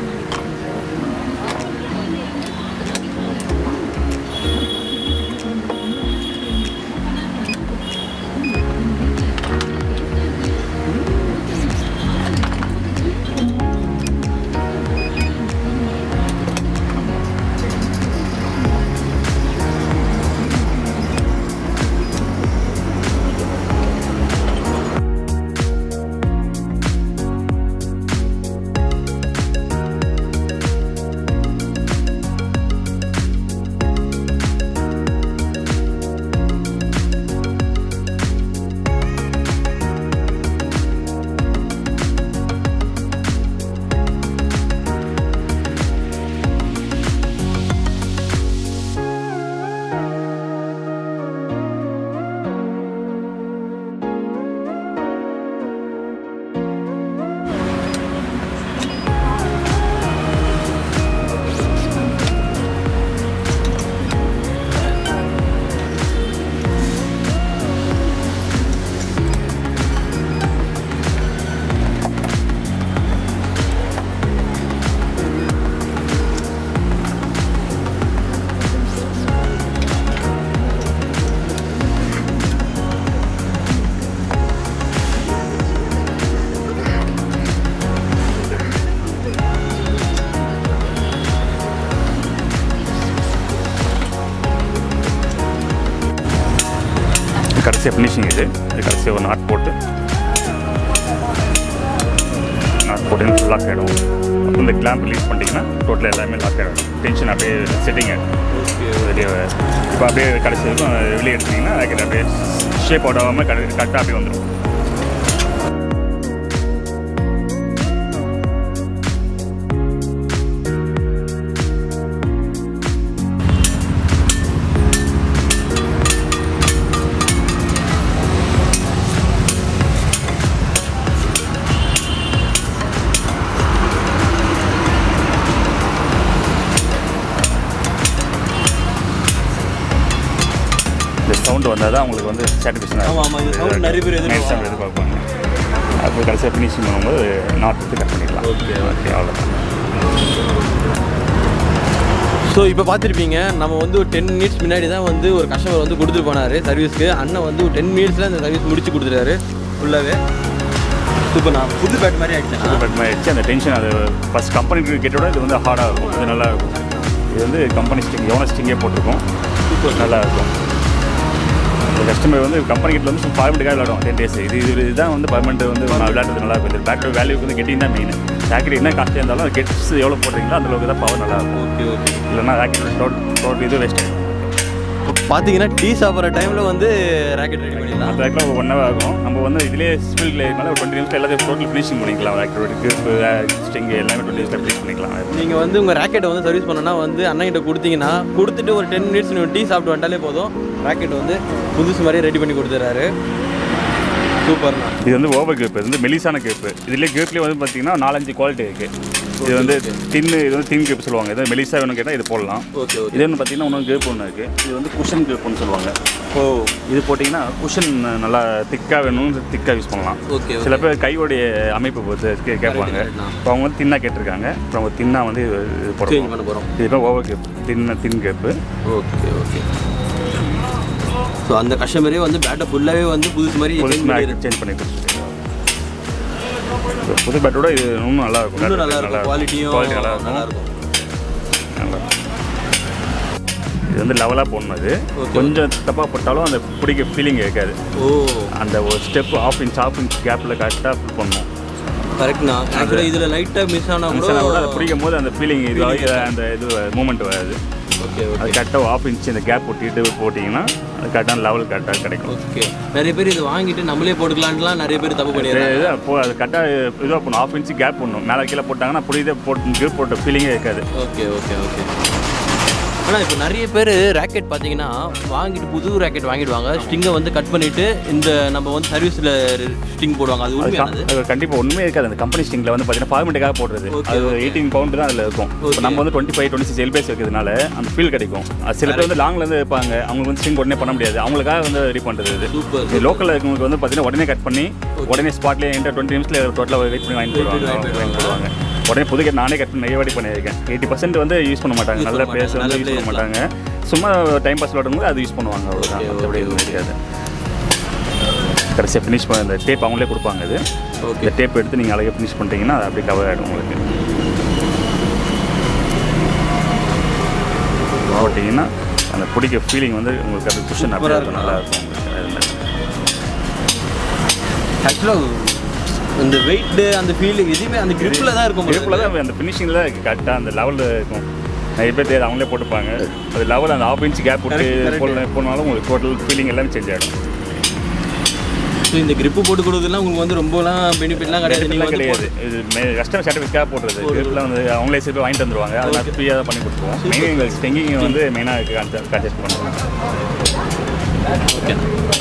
கடைசியாக ஃபினிஷிங் இது இது கடைசியாக ஒரு நாட் போட்டு நாட் போட்டு லாக் ஆகிடும் அப்போ இந்த கிளாம்ப் ரிலீஸ் பண்ணிட்டீங்கன்னா டோட்டலாக எல்லாமே லாக் ஆகிடும் டென்ஷன் அப்படியே செட்டிங் ஆகிடும் வெளியே இப்போ அப்படியே கடைசி வரைக்கும் வெளியே எடுத்தீங்கன்னா ராக்கெட் அப்படியே ஷேப் அவுட் ஆகாமல் கரெக்டாக அப்படியே வந்துடும் இந்த சவுண்டு வந்தால் தான் உங்களுக்கு வந்து சாட்டிஸ்ஃபேக்ஷன் ஆமா, ஆமா, இந்த sound நிறைய பேர் எதிர்பார்ப்பாங்க. சவுண்ட் எதிர்பார்ப்பாங்க அப்போ கடைசியாக ஃபினிஷிங் பண்ணும்போது நாட் எடுத்து கட் பண்ணிடலாம் Okay, ஓகே அவ்வளோதான் ஸோ இப்போ பார்த்துருப்பீங்க நம்ம வந்து ஒரு டென் மினிட்ஸ் முன்னாடி தான் வந்து ஒரு கஸ்டமர் வந்து கொடுத்துட்டு போனார் சர்வீஸ்க்கு அண்ணன் வந்து ஒரு டென் மினிட்ஸில் அந்த சர்வீஸ் முடிச்சு கொடுத்துட்டாரு ஃபுல்லாகவே சூப்பர் நான் புது பேட் மாதிரி ஆகிடுச்சேன் பட் ஆயிடுச்சு அந்த டென்ஷன் அது ஃபஸ்ட் கம்பெனி கிரிக்கெட்டோட இது வந்து ஹார்டாக இருக்கும் இது நல்லா இருக்கும் இது வந்து கம்பெனி ஸ்டிங் எவனோ ஸ்டிங்கே போட்டிருக்கோம் சூப்பர் நல்லா இருக்கும் இந்த கஸ்டமர் வந்து கம்பெனி கிட்ட வந்து ஃபார்மெட்டுக்காக விளையாடும் டென் டேஸ் இது இது இதுதான் வந்து பர்மனெண்ட் வந்து நான் விளையாடுறது நல்லா இருக்கும் இந்த பேட்டரி வேல்யூக்கு வந்து கெட்டிங் தான் மெயின் ராக்கெட் என்ன காஸ்ட்டாக இருந்தாலும் அது கெட்ஸ் எவ்வளோ போடுறீங்களோ அந்த அளவுக்கு தான் பவர் நல்லா இருக்கும் ஓகே ஓகே இல்லைன்னா ராக்கெட் டோட் டோட் இது வேஸ்ட் ஆகிடும் பார்த்தீங்கன்னா டீ சாப்பிட்ற டைமில் வந்து ராக்கெட் ரெடி பண்ணிடலாம் அந்த ரேக்கில் ஒரு ஒன் ஹவர் ஆகும் நம்ம வந்து இதிலே ஸ்பில் கிளேனால ஒரு டுவெண்ட்டி நிமிஷம் எல்லாத்தையும் டோட்டல் ஃபினிஷிங் பண்ணிக்கலாம் ரேக்கெட் கிரிப்பு ஸ்டிங் எல்லாமே டுவெண்ட்டி நிமிஷம் ஃபினிஷ் பண்ணிக்கலாம் நீங்கள் வந்து உங்கள் ராக்கெட்டை வந்து சர்வீஸ் பண்ணனா வந்து அண்ணன்கிட்ட கொடுத்தீங்கன்னா கொடுத்துட்டு ஒரு டென் மினிட்ஸ் நீங்கள் டீ சாப்பிட்டு வந்துட்டாலே போதும் ராக்கெட் வந்து புதுசு மாதிரியே ரெடி பண்ணி கொடுத்துட்றாரு சூப்பர்ண்ணா இது வந்து ஓவர் கேப் இது வந்து மெலிசான கேப்பு இதுலேயே கேப்லேயே வந்து பார்த்தீங்கன்னா நாலஞ்சு குவாலிட்டி இருக்குது இது வந்து தின்னு இது வந்து தின் கேப் சொல்லுவாங்க இது மெலிசா வேணும் கேட்டால் இது போடலாம் ஓகே ஓகே இது ஒன்று பார்த்தீங்கன்னா இன்னொரு கேப் ஒன்று இருக்குது இது வந்து குஷன் கேப்னு சொல்லுவாங்க ஓ இது போட்டிங்கன்னா குஷன் நல்லா திக்காக வேணும் திக்காக யூஸ் பண்ணலாம் ஓகே சில பேர் கையோடைய அமைப்பு பொறுத்து கே- கேட்பாங்க correct தான். இப்போ அவங்க வந்து தின்னா கேட்டிருக்காங்க இப்போ அவங்க தின்னா வந்து இது இது சேஞ்ச் போடுறோம் பண்ண போகிறோம் இது இப்போ ஓவர் கேப் தின்ன thin gap okay okay so அந்த கஸ்டமரே வந்து பேட்டை ஃபுல்லாகவே வந்து புதுசு மாதிரி change பண்ணிடுறாரு. சேஞ்ச் பண்ணி கொடுத்துருக்கோம் புது பேட்டோட இது இன்னும் நல்லா இருக்கும் இன்னும் நல்லா இருக்கும் குவாலிட்டியும் குவாலிட்டி நல்லா இருக்கும் நல்லா இருக்கும் நல்லா இருக்கும். இது வந்து லெவலாக போடணும் அது Okay. கொஞ்சம் தப்பாக போட்டாலும் அந்த பிடிக்க ஃபீலிங் இருக்காது ஓ அந்த ஒரு step half inch half inch கேப்பில் கரெக்டாக ஃபில் பண்ணணும் கரெக்ட்ண்ணா ஆக்சுவலாக இதில் லைட்டாக மிஸ் ஆனால் மிஸ் ஆனால் கூட அதை கூட பிடிக்கும் போது அந்த ஃபீலிங் இது அந்த இது மூமெண்ட் வராது ஓகே அது ஓகே கரெக்டாக ஆஃப் இன்ச் இந்த கேப் ஒட்டிட்டு போட்டிங்கன்னா அது கரெக்டான லெவல் கரெக்டாக கிடைக்கும் ஓகே நிறைய பேர் இது வாங்கிட்டு நம்மளே போட்டுக்கலான்ட்டுலாம் நிறைய பேர் தப்பு பண்ணிடுறாங்க இது அப்போ அது கரெக்டாக இதுவாக பண்ணணும் ஆஃப் இன்ச் கேப் பண்ணணும் மேலே கீழே போட்டாங்கன்னா புரியுதே போட்டு கேப் போட்ட ஃபீலிங்கே இருக்காது ஓகே ஓகே ஓகே ஆனால் இப்போ நிறைய பேர் ராக்கெட் பார்த்தீங்கன்னா வாங்கிட்டு புது ராக்கெட் வாங்கிடுவாங்க ஸ்டிங்கை வந்து கட் பண்ணிட்டு இந்த நம்ம வந்து சர்வீஸில் ஸ்டிங் போடுவாங்க அது உண்மையானது அது கண்டிப்பாக ஒன்றுமே இருக்காது அந்த கம்பெனி ஸ்டிங்கில் வந்து பார்த்தீங்கன்னா ஃபார்மெட்டுக்காக போடுறது Okay, அது எயிட்டீன் பவுண்டு தான் அதில் இருக்கும் இப்போ நம்ம வந்து twenty five twenty six LBS இருக்கிறதுனால அந்த ஃபீல் கிடைக்கும் அது சில பேர் வந்து லாங்லேருந்து இருப்பாங்க அவங்களுக்கு வந்து ஸ்டிங் உடனே பண்ண முடியாது அவங்களுக்காக வந்து ரெடி பண்ணுறது இது சூப்பர் இது லோக்கலில் இருக்கவங்களுக்கு வந்து பார்த்தீங்கன்னா உடனே கட் பண்ணி உடனே ஸ்பாட்லேயே என்கிட்ட டுவெண்ட்டி நிமிஷத்தில் டோட்டலாக வெயிட் பண்ணி வாங்கி போடுவாங்க வாங்கி போடுவாங்க உடனே புது கட் நானே கட் பண்ணி நிறைய வாட்டி பண்ணியிருக்கேன் எயிட்டி பர்சன்ட் வந்து யூஸ் பண்ண மாட்டாங்க Use நல்ல பண்ண பிளேஸ் மாட்டாங்க, வந்து நல்ல யூஸ் பண்ண place மாட்டாங்க சும்மா டைம் பாஸ் விளாடும்போது அது யூஸ் பண்ணுவாங்க அவ்வளோதான் Okay, மற்றபடி okay, எதுவும் okay. தெரியாது கடைசியாக ஃபினிஷ் பண்ண இந்த டேப் அவங்களே கொடுப்பாங்க இது ஓகே இந்த டேப் எடுத்து நீங்கள் அழகாக ஃபினிஷ் பண்ணிட்டீங்கன்னா அது அப்படியே கவர் ஆகிடும் உங்களுக்கு போட்டிங்கன்னா அந்த பிடிக்க ஃபீலிங் வந்து உங்களுக்கு அது குஷன் அப்படியே Super-ஆ இருக்கும். நல்லா இருக்கும் உங்களுக்கு அது மாதிரி. ஆக்சுவலாக இந்த வெயிட்டு அந்த ஃபீலிங் எதுவுமே அந்த கிரிப்பில் தான் இருக்கும் கிரிப்பில் தான் அந்த ஃபினிஷிங்கில் தான் கரெக்டாக அந்த லெவலில் இருக்கும் நிறைய பேர் தெரியாது அவங்களே போட்டுப்பாங்க அது லெவல் அந்த ஆஃப் இன்ச் கேப் விட்டு Correct, correct. போடல போனாலும் உங்களுக்கு டோட்டல் ஃபீலிங் எல்லாமே சேஞ்ச் ஆகிடும் ஸோ இந்த grip போட்டு கொடுக்குறதுலாம் உங்களுக்கு வந்து ரொம்பலாம் பெனிஃபிட்லாம் கிடையாது நீங்கள் வந்து கிடையாது இது கஸ்டமர் சர்டிஃபிகேட்டாக போடுறது கிரிப்பில் வந்து அவங்களே சேர்த்து வாங்கிட்டு வந்துருவாங்க அதெல்லாம் ஃப்ரீயாக தான் பண்ணி கொடுத்துருவோம் மெயின் எங்களுக்கு ஸ்டெங்கிங் வந்து மெயினாக கன்செஸ்ட் பண்ணுவோம் ஓகே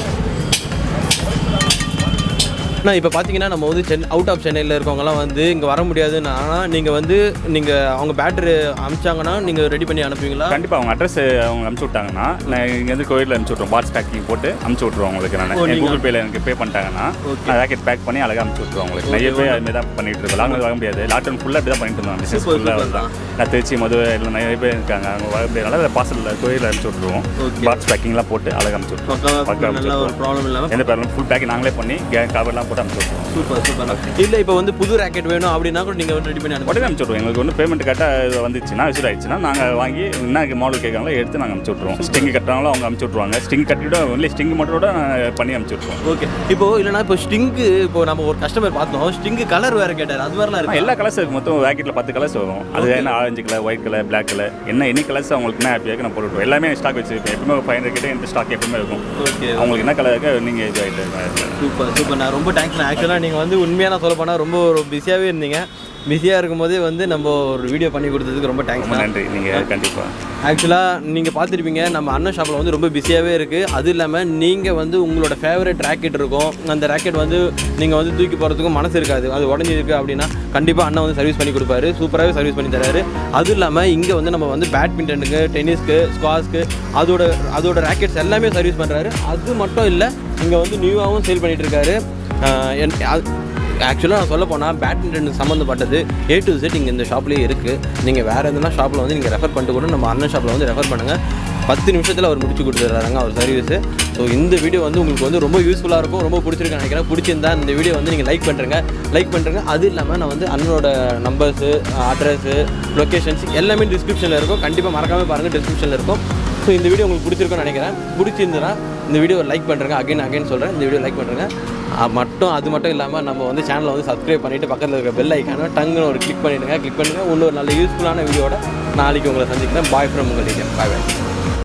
அண்ணா இப்போ பார்த்தீங்கன்னா நம்ம வந்து சென்னை அவுட் ஆஃப் சென்னையில் இருக்கவங்கலாம் வந்து இங்கே வர முடியாதுன்னா நீங்கள் வந்து நீங்கள் அவங்க பேட்டரி அனுப்பிச்சாங்கன்னா நீங்கள் ரெடி பண்ணி அனுப்புவீங்களா கண்டிப்பாக அவங்க அட்ரஸ் அவங்க அனுப்பிச்சு விட்டாங்கன்னா நான் இங்கேருந்து கோயிலில் அனுப்பிச்சு விட்ருவோம் பாக்ஸ் பேக்கிங் போட்டு அனுப்பிச்சு விட்ருவோம் உங்களுக்கு நான் ஓ, நீங்க- கூகுள் பேல எனக்கு பே பண்ணிட்டாங்கன்னா Okay. நான் ராக்கெட் பேக் பண்ணி அழகாக அனுப்பிச்சு விட்ருவோம் உங்களுக்கு நிறைய பேர் அதுமாதிரி தான் பண்ணிட்டு இருக்கோம் லாங் வர முடியாது லாக்டவுன் ஃபுல்லாக அப்படி தான் பண்ணிட்டு இருந்தோம் பிஸ்னஸ் Super, ஃபுல்லாக super தான் நான் திருச்சி மதுரை இல்லை நிறைய பேர் இருக்காங்க அவங்க வர முடியாதனால பார்சலில் கோயிலில் அனுப்பிச்சு விட்ருவோம் Okay. பாக்ஸ் பேக்கிங்லாம் போட்டு அழகாக அனுப்பிச்சு விட்ருவோம் பக்காவா பக்கா அனுப்பிச்சு நல்ல ஒரு விட்ருவோம் ப்ராப்ளம் இல்லாமல் எந்த ப்ராப்ளம் ஃபுல் பேக்கிங் நாங்களே பண்ணி கவர்லாம் போட்டு அனுப்பிச்சு விட்ருவோம் சூப்பர் சூப்பர் இல்லை இப்போ வந்து புது ராக்கெட் வேணும் அப்படின்னா கூட நீங்கள் வந்து ரெடி பண்ணி அனுப்பி உடனே அனுப்பிச்சு விட்ருவோம் எங்களுக்கு வந்து பேமெண்ட் கரெக்டாக வந்துச்சுன்னா விசிட் ஆயிடுச்சுன்னா நாங்கள் வாங்கி என்ன மாடல் கேட்காங்களோ எடுத்து நாங்கள் அனுப்பிச்சு விட்ருவோம் ஸ்டிங் கட்டுறாங்களோ அவங்க அனுப்பிச்சு விட்ருவாங்க ஸ்டிங் கட்டிவிட ஒன்லி ஸ்டிங் மட்டும் கூட பண்ணி அனுப்பிச்சு விட்ருவோம் ஓகே இப்போ இல்லைனா இப்போ ஸ்டிங்கு இப்போ நம்ம ஒரு கஸ்டமர் பார்த்தோம் ஸ்டிங்கு கலர் வேறு கேட்டார் அது மாதிரிலாம் ஆ, இருக்கு எல்லா கலர்ஸ் இருக்கு மொத்தம் ராக்கெட்டில் பத்து கலர்ஸ் வரும் அது என்ன orange colour white colour black colour என்ன எனி கலர்ஸ் அவங்களுக்கு என்ன ஹாப்பியாக நான் போட்டுவிடுவோம் எல்லாமே ஸ்டாக் வச்சிருப்பேன் எப்பவுமே ஃபைவ் ஹண்ட்ரட் கிட்ட இந்த ஸ்டாக் எப்பவுமே இருக்கும் ஓகே அவங்களுக்கு என்ன கலர் இருக்கோ நீங்கள் இது ஆகிட்டு சூப்பர் சூப்பர் நான் ரொம்ப தேங்க்ஸ் ஆக்சுவலாக நீங்கள் வந்து உண்மையாக நான் சொல்ல போனால் ரொம்ப ஒரு பிஸியாகவே இருந்தீங்க பிஸியாக இருக்கும்போதே வந்து நம்ம ஒரு வீடியோ பண்ணி கொடுத்ததுக்கு ரொம்ப ரொம்ப தேங்க்ஸ் நன்றி நீங்கள் கண்டிப்பாக ஆக்சுவலாக நீங்கள் பார்த்துருப்பீங்க நம்ம அண்ணன் ஷாப்பில் வந்து ரொம்ப பிஸியாகவே இருக்குது அது இல்லாமல் நீங்கள் வந்து உங்களோட ஃபேவரட் ராக்கெட் இருக்கும் அந்த ராக்கெட் வந்து நீங்கள் வந்து தூக்கி போகிறதுக்கும் மனசு இருக்காது அது உடஞ்சிருக்கு அப்படின்னா கண்டிப்பாக அண்ணன் வந்து சர்வீஸ் பண்ணி கொடுப்பாரு சூப்பராகவே சர்வீஸ் பண்ணி தராரு அது இல்லாமல் இங்கே வந்து நம்ம வந்து பேட்மிண்டனுக்கு டென்னிஸ்க்கு ஸ்குவாஷ்க்கு அதோட அதோட ராக்கெட்ஸ் எல்லாமே சர்வீஸ் பண்ணுறாரு அது மட்டும் இல்லை இங்கே வந்து நியூவாகவும் சேல் பண்ணிகிட்டு இருக்காரு ஆஹ் என் அது- ஆக்சுவலாக நான் சொல்ல போனால் பேட்மிண்டன் சம்மந்தப்பட்டது ஏ டு Z இங்கே இந்த ஷாப்லேயே இருக்குது நீங்கள் வேறு எதுனா ஷாப்பில் வந்து நீங்கள் ரெஃபர் பண்ணிட்டு கூட நம்ம அண்ணன் ஷாப்பில் வந்து ரெஃபர் பண்ணுங்கள் பத்து நிமிஷத்தில் அவர் முடிச்சு கொடுத்துட்றாங்க அவர் சர்வீஸு ஸோ இந்த வீடியோ வந்து உங்களுக்கு வந்து ரொம்ப யூஸ்ஃபுல்லாக இருக்கும் ரொம்ப பிடிச்சிருக்கு நினைக்கிறேன் பிடிச்சிருந்தா இந்த வீடியோ வந்து நீங்கள் லைக் பண்ணுறங்க லைக் பண்ணுறங்க அது இல்லாமல் நான் வந்து அண்ணனோட நம்பர்ஸு அட்ரஸு லொக்கேஷன்ஸ் எல்லாமே டிஸ்கிரிப்ஷனில் இருக்கும் கண்டிப்பாக மறக்காமல் பாருங்கள் டிஸ்கிரிப்ஷனில் இருக்கும் ஸோ இந்த வீடியோ உங்களுக்கு பிடிச்சிருக்கும்னு நினைக்கிறேன் பிடிச்சிருந்ததுன்னா இந்த வீடியோ லைக் பண்ணுறேங்க அகைன் அகைன் சொல்கிறேன் இந்த வீடியோ லைக் பண்ணுறேங்க மட்டும் அது மட்டும் இல்லாமல் நம்ம வந்து சேனலை வந்து சப்ஸ்கிரைப் பண்ணிவிட்டு பக்கத்தில் இருக்க பெல் ஐக்கான டங்குன்னு ஒரு கிளிக் பண்ணிடுங்க கிளிக் பண்ணுங்கள் இன்னொரு நல்ல யூஸ்ஃபுல்லான வீடியோட நாளைக்கு உங்களை சந்திக்கிறேன் பாய் ஃப்ரம் உங்கள் பாய் பாய்